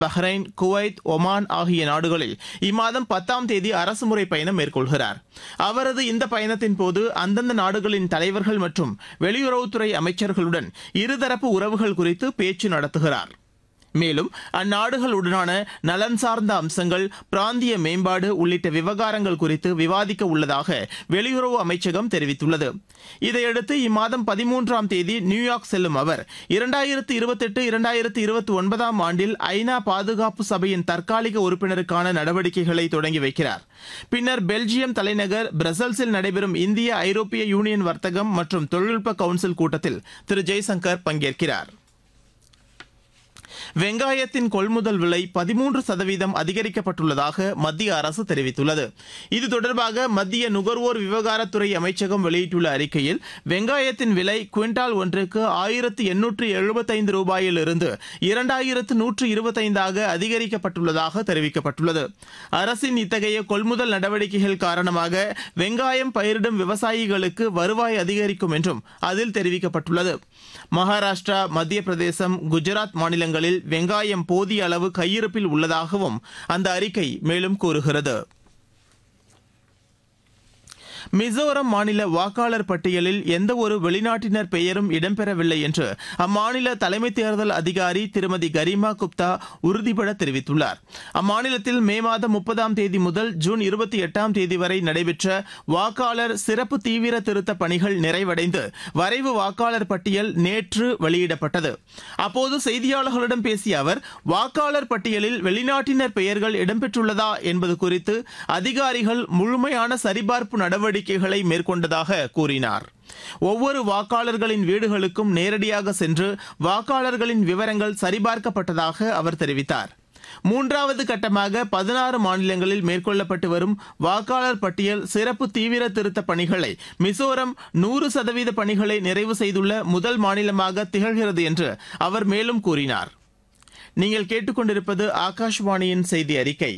Bahrain Kuwait Oman ஆகிய நாடுகளில் இம்மாதம் பத்தாம் தேதி அரசுமுறை பயணம் மேற்கொள்கிறார் அவரது இந்த பயணத்தின் போது அந்தந்த நாடுகளின் தலைவர்கள் மற்றும் வெளியுறவுத்துறை அமைச்சர்களுடன் இருதரப்பு உறவுகள் குறித்து பேச்சு நடத்துகிறார் மேலும் அந்நாடுகளுடனான நலன் சார்ந்த அம்சங்கள் பிராந்திய மேம்பாடு உள்ளிட்ட விவகாரங்கள் குறித்து விவாதிக்க உள்ளதாக வெளியுறவு அமைச்சகம் தெரிவித்துள்ளது இதையடுத்து இம்மாதம் பதிமூன்றாம் தேதி நியூயார்க் செல்லும் அவர் இரண்டாயிரத்து இருபத்தெட்டு இரண்டாயிரத்து இருபத்தி ஒன்பதாம் ஆண்டில் ஐநா பாதுகாப்பு சபையின் தற்காலிக உறுப்பினருக்கான நடவடிக்கைகளை தொடங்கி வைக்கிறார் பின்னர் பெல்ஜியம் தலைநகர் பிரசல்ஸில் நடைபெறும் இந்திய ஐரோப்பிய யூனியன் வர்த்தகம் மற்றும் தொழில்நுட்ப கவுன்சில் கூட்டத்தில் திரு ஜெய்சங்கர் பங்கேற்கிறார் வெங்காயத்தின் கொள்முதல் விலை பதிமூன்று சதவீதம் அதிகரிக்கப்பட்டுள்ளதாக மத்திய அரசு தெரிவித்துள்ளது இது தொடர்பாக மத்திய நுகர்வோர் விவகாரத்துறை அமைச்சகம் வெளியிட்டுள்ள அறிக்கையில் வெங்காயத்தின் விலை குவிண்டால் ஒன்றுக்கு ஆயிரத்து எண்ணூற்று எழுபத்தைந்து ரூபாயிலிருந்து இரண்டாயிரத்து நூற்று இருபத்தைந்தாக அதிகரிக்கப்பட்டுள்ளதாக தெரிவிக்கப்பட்டுள்ளது அரசின் இத்தகைய கொள்முதல் நடவடிக்கைகள் காரணமாக வெங்காயம் பயிரிடும் விவசாயிகளுக்கு வருவாய் அதிகரிக்கும் என்றும் அதில் தெரிவிக்கப்பட்டுள்ளது மகாராஷ்டிரா மத்திய பிரதேசம் குஜராத் மாநிலங்களில் வெங்காயம் போதிய அளவு கையிருப்பில் உள்ளதாகவும் அந்த அறிக்கை மேலும் கூறுகிறது மிசோரம் மாநில வாக்காளர் பட்டியலில் எந்த ஒரு வெளிநாட்டினர் பெயரும் இடம்பெறவில்லை என்று அம்மாநில தலைமை தேர்தல் அதிகாரி திருமதி கரிமா குப்தா உறுதிபட தெரிவித்துள்ளார் அம்மாநிலத்தில் மே மாதம் முப்பதாம் தேதி முதல் ஜூன் இருபத்தி எட்டாம் தேதி வரை நடைபெற்ற வாக்காளர் சிறப்பு தீவிர திருத்த பணிகள் நிறைவடைந்து வரைவு வாக்காளர் பட்டியல் நேற்று வெளியிடப்பட்டது அப்போது செய்தியாளர்களிடம் பேசிய அவர் வாக்காளர் பட்டியலில் வெளிநாட்டினர் பெயர்கள் இடம்பெற்றுள்ளதா என்பது குறித்து அதிகாரிகள் முழுமையான சரிபார்ப்பு நடவடிக்கை நடவடிக்கைகளை மேற்கொண்டதாக கூறினார் ஒவ்வொரு வாக்காளர்களின் வீடுகளுக்கும் நேரடியாக சென்று வாக்காளர்களின் விவரங்கள் சரிபார்க்கப்பட்டதாக அவர் தெரிவித்தார் மூன்றாவது கட்டமாக பதினாறு மாநிலங்களில் மேற்கொள்ளப்பட்டு வரும் வாக்காளர் பட்டியல் சிறப்பு தீவிர திருத்த பணிகளை மிசோரம் நூறு சதவீத பணிகளை நிறைவு செய்துள்ள முதல் மாநிலமாக திகழ்கிறது என்று அவர் மேலும் கூறினார் நீங்கள் கேட்டுக்கொண்டிருப்பது ஆகாஷ்வாணியின் செய்தி அறிக்கை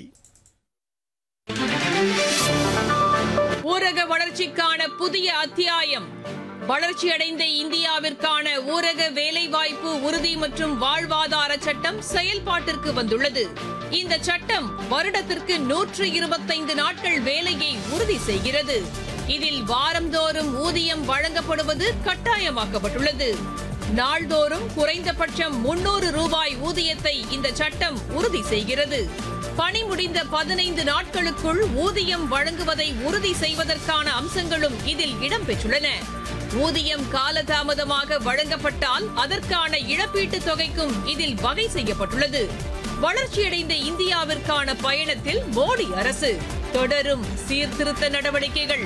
ஊரக வளர்ச்சிக்கான புதிய அத்தியாயம் வளர்ச்சியடைந்த இந்தியாவிற்கான ஊரக வேலைவாய்ப்பு உறுதி மற்றும் வாழ்வாதார சட்டம் செயல்பாட்டிற்கு வந்துள்ளது இந்த சட்டம் வருடத்திற்கு நூற்று இருபத்தைந்து நாட்கள் வேலையை உறுதி செய்கிறது இதில் வாரந்தோறும் ஊதியம் வழங்கப்படுவது கட்டாயமாக்கப்பட்டுள்ளது நாள்தோறும் குறைந்தபட்சம் முன்னூறு ரூபாய் ஊதியத்தை இந்த சட்டம் உறுதி செய்கிறது பணி முடிந்த பதினைந்து நாட்களுக்குள் ஊதியம் வழங்குவதை உறுதி செய்வதற்கான அம்சங்களும் இதில் இடம்பெற்றுள்ளன ஊதியம் காலதாமதமாக வழங்கப்பட்டால் அதற்கான இழப்பீட்டுத் தொகைக்கும் இதில் வகை செய்யப்பட்டுள்ளது வளர்ச்சியடைந்த இந்தியாவிற்கான பயணத்தில் மோடி அரசு தொடரும் சீர்திருத்த நடவடிக்கைகள்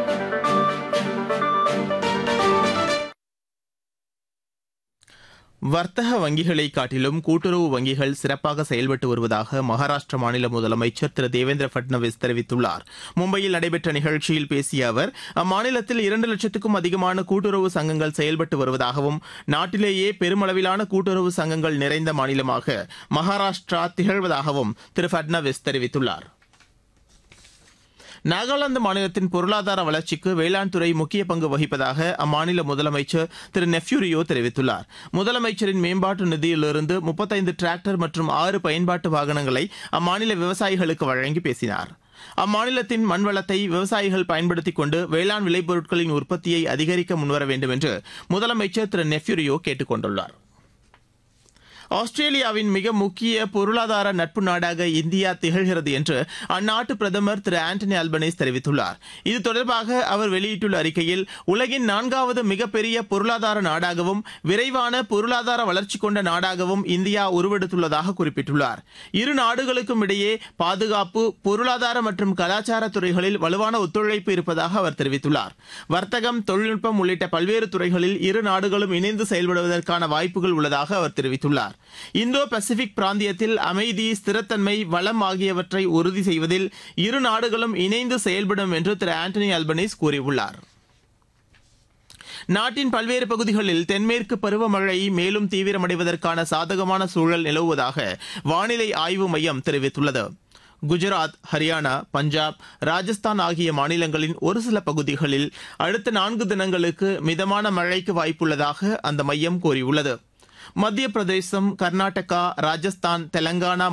வர்த்தக வங்கிகளை காட்டிலும் கூட்டுறவு வங்கிகள் சிறப்பாக செயல்பட்டு வருவதாக மகாராஷ்டிர மாநில முதலமைச்சர் திரு தேவேந்திர பட்னவிஸ் தெரிவித்துள்ளார் மும்பையில் நடைபெற்ற நிகழ்ச்சியில் பேசிய அவர் அம்மாநிலத்தில் இரண்டு லட்சத்துக்கும் அதிகமான கூட்டுறவு சங்கங்கள் செயல்பட்டு வருவதாகவும் நாட்டிலேயே பெருமளவிலான கூட்டுறவு சங்கங்கள் நிறைந்த மாநிலமாக மகாராஷ்டிரா திகழ்வதாகவும் திரு பட்னவிஸ் தெரிவித்துள்ளார் நாகாலாந்து மாநிலத்தின் பொருளாதார வளர்ச்சிக்கு வேளாண் துறை முக்கிய பங்கு வகிப்பதாக அம்மாநில முதலமைச்சர் திரு நெஃப்யூரியோ தெரிவித்துள்ளார் முதலமைச்சரின் மேம்பாட்டு நிதியிலிருந்து முப்பத்தைந்து டிராக்டர் மற்றும் ஆறு பயன்பாட்டு வாகனங்களை அம்மாநில விவசாயிகளுக்கு வழங்கி பேசினார் அம்மாநிலத்தின் மண்வளத்தை விவசாயிகள் பயன்படுத்திக் கொண்டு வேளாண் விளைபொருட்களின் உற்பத்தியை அதிகரிக்க முன்வர வேண்டும் என்று முதலமைச்சர் திரு நெஃப்யூரியோ கேட்டுக் கொண்டுள்ளார் ஆஸ்திரேலியாவின் மிக முக்கிய பொருளாதார நட்பு நாடாக இந்தியா திகழ்கிறது என்று அந்நாட்டு பிரதமர் திரு ஆண்டனி அல்பனீஸ் தெரிவித்துள்ளார் இது தொடர்பாக அவர் வெளியிட்டுள்ள அறிக்கையில் உலகின் நான்காவது மிகப்பெரிய பொருளாதார நாடாகவும் விரைவான பொருளாதார வளர்ச்சி கொண்ட நாடாகவும் இந்தியா உருவெடுத்துள்ளதாக குறிப்பிட்டுள்ளார் இரு நாடுகளுக்கும் இடையே பாதுகாப்பு பொருளாதார மற்றும் கலாச்சார துறைகளில் வலுவான ஒத்துழைப்பு இருப்பதாக அவர் தெரிவித்துள்ளார் வர்த்தகம் தொழில்நுட்பம் உள்ளிட்ட பல்வேறு துறைகளில் இரு நாடுகளும் இணைந்து செயல்படுவதற்கான வாய்ப்புகள் உள்ளதாக அவர் தெரிவித்துள்ளார் இந்தோ பசிபிக் பிராந்தியத்தில் அமைதி ஸ்திரத்தன்மை வளம் ஆகியவற்றை உறுதி செய்வதில் இரு நாடுகளும் இணைந்து செயல்படும் என்று திரு ஆண்டனி அல்பனீஸ் கூறியுள்ளார் நாட்டின் பல்வேறு பகுதிகளில் தென்மேற்கு பருவமழை மேலும் தீவிரமடைவதற்கான சாதகமான சூழல் நிலவுவதாக வானிலை ஆய்வு மையம் தெரிவித்துள்ளது குஜராத் ஹரியானா பஞ்சாப் ராஜஸ்தான் ஆகிய மாநிலங்களின் ஒரு சில பகுதிகளில் அடுத்த நான்கு தினங்களுக்கு மிதமான மழைக்கு வாய்ப்புள்ளதாக அந்த மையம் கூறியுள்ளது மத்திய பிரதேசம் கர்நாடகா ராஜஸ்தான் தெலங்கானா